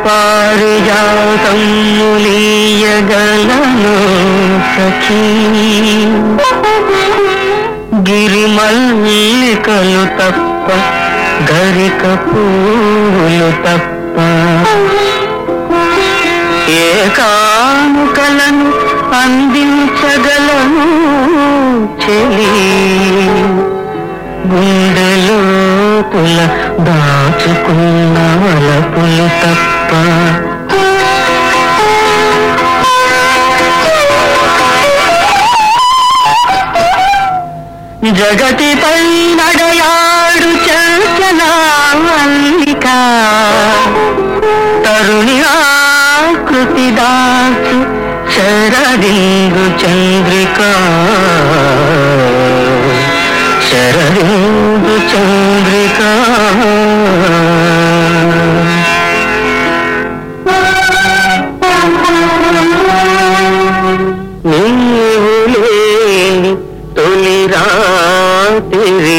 పారిజాతములీయగలను సఖీ గిరిమల్లికలు తప్ప గరిక పూలు తప్ప ఏ కానుకలను అందించగలను చెలి గుండెలోతుల దాచుకున్న వలపులు తప్ప జగతిపై నడయాడు చంచల మల్లిక తరుణి ఆకృతి దాసు శరదిందు చంద్రిక శరదిందు చంద్రిక నీవు లేని తొలి రాత్రి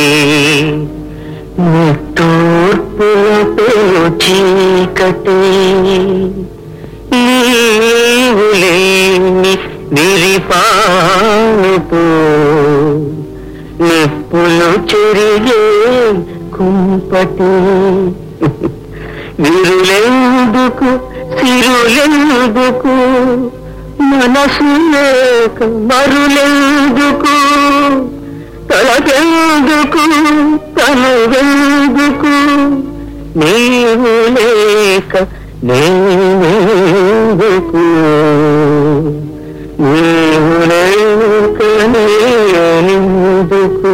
నిట్టూర్పులతో చీకటి నీవు లేని విరిపానుతో నిప్పులు చెరిగే కుంపటి విరులెందుకు సిరులెందుకు మనసు లేక మరులెందుకు తలకెందుకు తనువెందుకు నీవు లేక నేనెందుకు నీవు లేక నేనెందుకు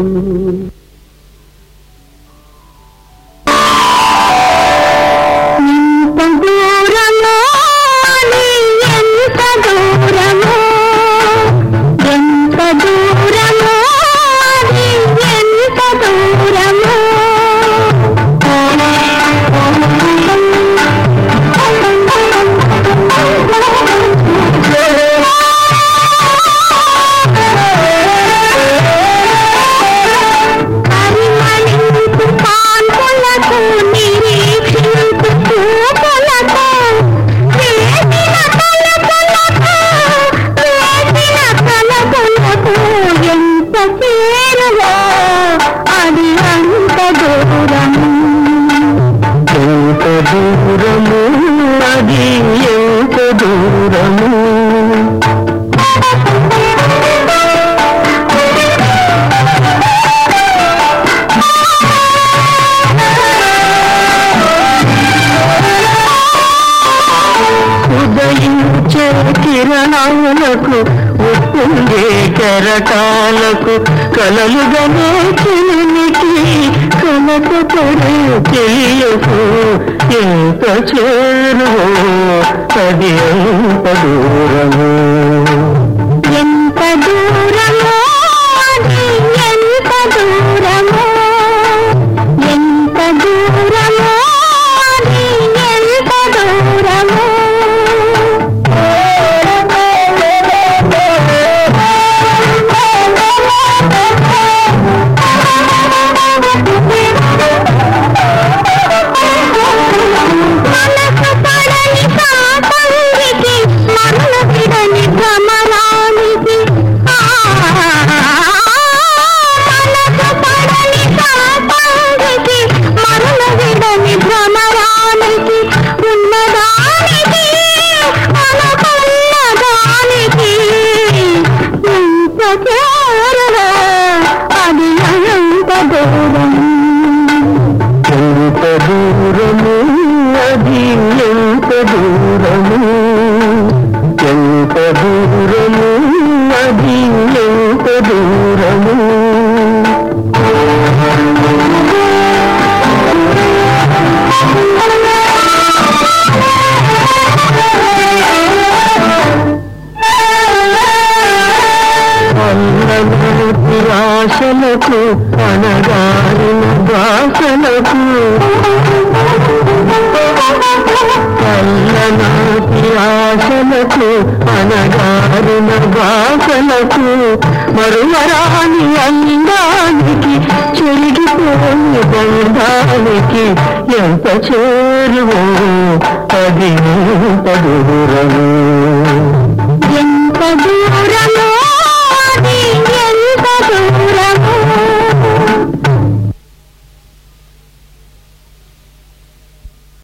ఎంత దూరమో నీ ఎంత దూరమో ఎంత దూరమో నీ ఎంత దూరమో పరిమళించు పాన్పులకు నిరీక్షించు చూపులకు వేసిన తలపులకు వేసిన తలపులకు ఎంత చేరువో అది అంత దూరం ఎంత దూరము అది ఎంత దూరము ఉదయించే కిరణాలకు ఉప్పొంగే కెరటాలకు కలలుగనే చెలిమికి కనకపడే చెయ్యకు ఎంత చేరువో అది ఎంత దూరము ఎంత దూరమో అది ఎంత దూరమో ఎంత దూరమో అది ఎంత దూరమో మనసు పడని పాపంగికి మరణ విడని భ్రమరానికి ఆ, మనసు పడని పాపంగికి మరణ విడని భ్రమరానికి ఉన్నదానికి మనకున్నదానికి ఇంత చేరువో అది ఎంత దూరం ఎంత దూరము అది ఎంత దూరము ఎంత దూరము అది ఎంత దూరము అన్నమూర్తి ఆశలకు అనగారిన భాషలకు కల్లనాటి ఆశలకు అనగారిన భాషలకు మరువరాని అందానికి చెరిగిపోని బంధానికి ఎంత చేరువో అది ఎంత దూరము